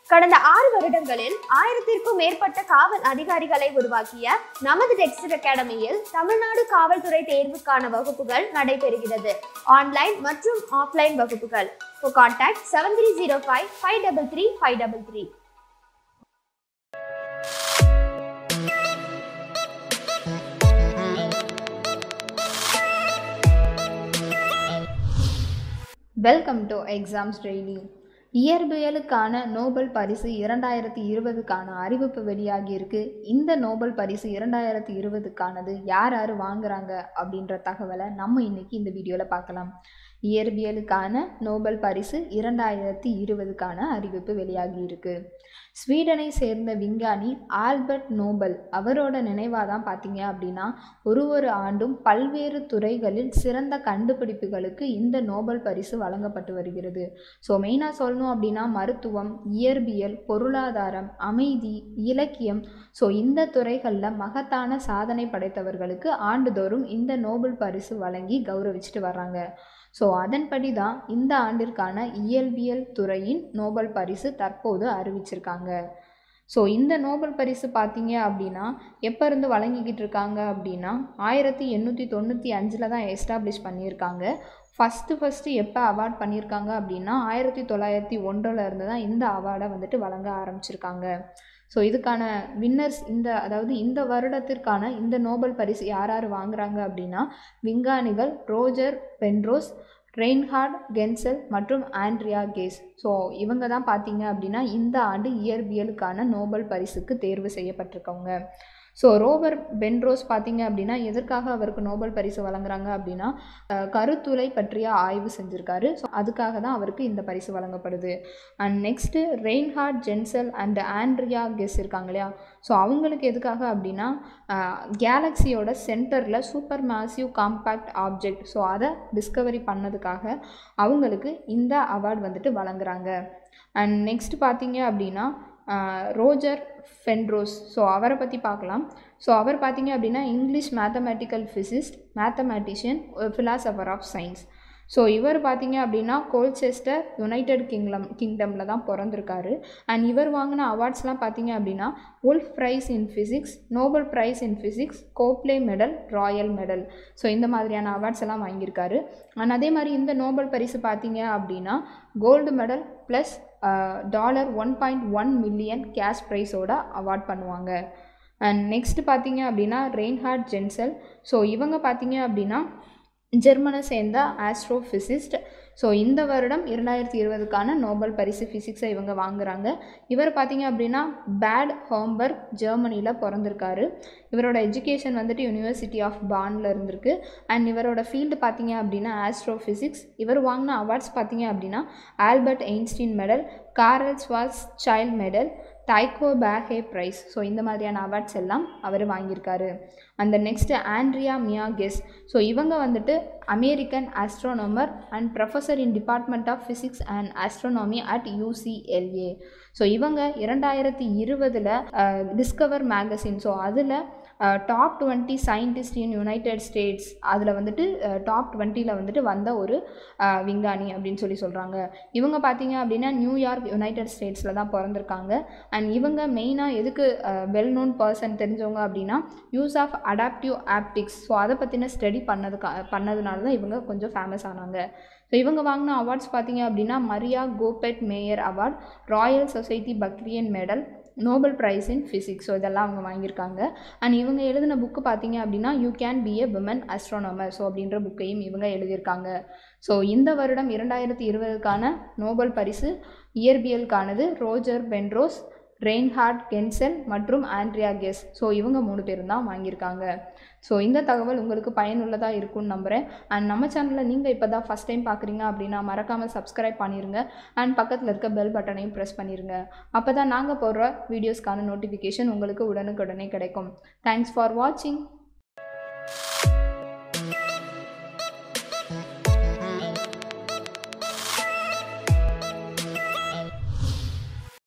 கடந்த ஆறு வருடங்களில் ஆயிரத்திற்கும் மேற்பட்ட காவல் அதிகாரிகளை உருவாக்கிய நமது டெக்ஸ்ட் அகாடமியில் தமிழ்நாடு காவல்துறை தேர்வுக்கான வகுப்புகள் நடைபெறுகிறது ஆன்லைன் மற்றும் ஆஃப்லைன் வகுப்புகள் contact seven three zero five five double three five double three welcome to exams daily இயற்பியலுக்கான நோபல் பரிசு இரண்டாயிரத்தி இருபதுக்கான அறிவிப்பு வெளியாகி இருக்கு இந்த நோபல் பரிசு இரண்டாயிரத்தி இருபதுக்கானது யார் யார் வாங்குறாங்க அப்படின்ற தகவலை நம்ம இன்னைக்கு இந்த வீடியோவில் பார்க்கலாம் இயற்பியலுக்கான நோபல் பரிசு இரண்டாயிரத்தி இருபதுக்கான அறிவிப்பு வெளியாகி இருக்கு ஸ்வீடனை சேர்ந்த விஞ்ஞானி ஆல்பர்ட் நோபல் அவரோட நினைவாக தான் பார்த்தீங்க அப்படின்னா ஒரு ஒரு ஆண்டும் பல்வேறு துறைகளில் சிறந்த கண்டுபிடிப்புகளுக்கு இந்த நோபல் பரிசு வழங்கப்பட்டு வருகிறது ஸோ மெயினாக சொல்லணும் அப்படின்னா மருத்துவம் இயற்பியல் பொருளாதாரம் அமைதி இலக்கியம் ஸோ இந்த துறைகளில் மகத்தான சாதனை படைத்தவர்களுக்கு ஆண்டுதோறும் இந்த நோபல் பரிசு வழங்கி கௌரவிச்சுட்டு வர்றாங்க ஸோ அதன்படி தான் இந்த ஆண்டிற்கான இயல்பியல் துறையின் நோபல் பரிசு தற்போது அறிவிச்சிருக்காங்க ஸோ இந்த நோபல் பரிசு பார்த்தீங்க அப்படின்னா எப்போ இருந்து வழங்கிக்கிட்டு இருக்காங்க அப்படின்னா ஆயிரத்தி எண்ணூற்றி தொண்ணூற்றி அஞ்சில் தான் எஸ்டாப்ளிஷ் பண்ணியிருக்காங்க ஃபஸ்ட்டு ஃபஸ்ட்டு எப்போ அவார்ட் பண்ணியிருக்காங்க அப்படின்னா ஆயிரத்தி தொள்ளாயிரத்தி ஒன்றில் இருந்து தான் இந்த அவார்டை வந்துட்டு வழங்க ஆரம்பிச்சிருக்காங்க ஸோ இதுக்கான வின்னர்ஸ் இந்த அதாவது இந்த வருடத்திற்கான இந்த நோபல் பரிசு யார் யார் வாங்குறாங்க அப்படின்னா விஞ்ஞானிகள் ரோஜர் பென்ரோஸ் ரெயின்ஹார்ட் கென்சல் மற்றும் ஆண்ட்ரியா கேஸ் ஸோ இவங்க தான் பார்த்தீங்க அப்படின்னா இந்த ஆண்டு இயற்பியலுக்கான நோபல் பரிசுக்கு தேர்வு செய்யப்பட்டிருக்கவங்க ஸோ ரோபர் பென்ரோஸ் பார்த்தீங்க அப்படின்னா எதற்காக அவருக்கு நோபல் பரிசு வழங்குறாங்க அப்படின்னா அஹ், கருத்துளை பற்றிய ஆய்வு செஞ்சுருக்காரு ஸோ அதுக்காக தான் அவருக்கு இந்த பரிசு வழங்கப்படுது and next Reinhard Genzel and Andrea Ghez இருக்காங்க இல்லையா ஸோ அவங்களுக்கு எதுக்காக அப்படின்னா கேலக்ஸியோட சென்டரில் supermassive compact object so அதை டிஸ்கவரி பண்ணதுக்காக அவங்களுக்கு இந்த அவார்ட் வந்துட்டு வழங்குறாங்க அண்ட் நெக்ஸ்ட் பார்த்தீங்க அப்படின்னா ரோஜர் ஃபென்ரோஸ் ஸோ அவரை பற்றி பார்க்கலாம் ஸோ அவர் பார்த்தீங்க அப்படின்னா English mathematical physicist mathematician philosopher of science so இவர் பார்த்தீங்க அப்படின்னா கோல்செஸ்டர் யுனைடெட் கிங்டம் கிங்டமில் தான் பிறந்திருக்காரு அண்ட் இவர் வாங்கின அவார்ட்ஸ்லாம் பார்த்தீங்க அப்படின்னா Wolf prize in physics Nobel prize in physics Copley medal royal medal so இந்த மாதிரியான அவார்ட்ஸ் எல்லாம் வாங்கியிருக்காரு அண்ட் அதே மாதிரி இந்த நோபல் பரிசு பார்த்தீங்க அப்படின்னா gold medal plus dollar one point one million cash ப்ரைஸோட அவார்ட் பண்ணுவாங்க அண்ட் நெக்ஸ்ட் பார்த்தீங்க அப்படின்னா ரெயின்ஹார்ட் ஜென்சல் ஸோ இவங்க பார்த்தீங்க அப்படின்னா ஜெர்மனை சேர்ந்த ஆஸ்ட்ரோஃபிசிஸ்ட் ஸோ இந்த வருடம் இரண்டாயிரத்தி இருபதுக்கான நோபல் பரிசு ஃபிசிக்ஸை இவங்க வாங்குறாங்க இவர் பார்த்தீங்க அப்படின்னா பேட் ஹோம்பர்க் ஜெர்மனியில் பிறந்திருக்காரு இவரோட எஜுகேஷன் வந்துட்டு யூனிவர்சிட்டி ஆஃப் பானில் இருந்திருக்கு அண்ட் இவரோட ஃபீல்டு பார்த்தீங்க அப்படின்னா ஆஸ்ட்ரோஃபிசிக்ஸ் இவர் வாங்கின அவார்ட்ஸ் பார்த்தீங்க அப்படின்னா ஆல்பர்ட் எயின்ஸ்டீன் மெடல் காரல் ஸ்வாஸ் சைல்ட் medal Tycho Brahe prize so இந்த மாதிரியான அவார்ட்ஸ் எல்லாம் அவர் வாங்கியிருக்காரு அந்த next Andrea Mia Ghez so இவங்க வந்துட்டு American astronomer and professor in department of physics and astronomy at U C L A so இவங்க இரண்டாயிரத்தி இருபதில் டிஸ்கவர் மேகசின் ஸோ அதில் top twenty scientist in United States அதில் வந்துட்டு டாப் டுவெண்ட்டியில் வந்துட்டு வந்த ஒரு அஹ், விஞ்ஞானி அப்படின்னு சொல்லி சொல்கிறாங்க இவங்க பார்த்தீங்க அப்படின்னா நியூயார்க் யுனைடெட் ஸ்டேட்ஸில் தான் பிறந்திருக்காங்க அண்ட் இவங்க மெயினாக எதுக்கு வெல் நோன் பர்சன் தெரிஞ்சவங்க அப்படின்னா use of adaptive optics so அதை பற்றின ஸ்டடி பண்ணதுக்கா பண்ணதுனால தான் இவங்க கொஞ்சம் ஃபேமஸ் ஆனாங்க ஸோ இவங்க வாங்கின அவார்ட்ஸ் பார்த்தீங்க அப்படின்னா Maria Goeppert Mayer award royal society Bakerian medal Nobel prize in physics so இதெல்லாம் அவங்க வாங்கியிருக்காங்க அண்ட் இவங்க எழுதின புக்கு பார்த்தீங்க அப்படின்னா you can be a woman astronomer so அப்படின்ற புக்கையும் இவங்க எழுதியிருக்காங்க ஸோ இந்த வருடம் இரண்டாயிரத்தி இருபதுக்கான நோபல் பரிசு இயற்பியலுக்கானது ரோஜர் பென்ரோஸ் ரெயின்ஹார்ட் கென்சல் மற்றும் ஆண்ட்ரியா கெஸ் ஸோ இவங்க மூணு பேரும் தான் வாங்கியிருக்காங்க ஸோ இந்த தகவல் உங்களுக்கு பயனுள்ளதாக இருக்கும்னு நம்புகிறேன் அண்ட் நம்ம சேனலில் நீங்கள் இப்போ தான் ஃபஸ்ட் டைம் பார்க்குறீங்க அப்படின்னா மறக்காமல் சப்ஸ்கிரைப் பண்ணிடுங்க அண்ட் பக்கத்தில் இருக்க பெல் பட்டனையும் ப்ரெஸ் பண்ணிடுங்க அப்போ தான் நாங்கள் போடுற வீடியோஸ்க்கான நோட்டிஃபிகேஷன் உங்களுக்கு உடனுக்குடனே கிடைக்கும் தேங்க்ஸ் ஃபார் வாட்சிங்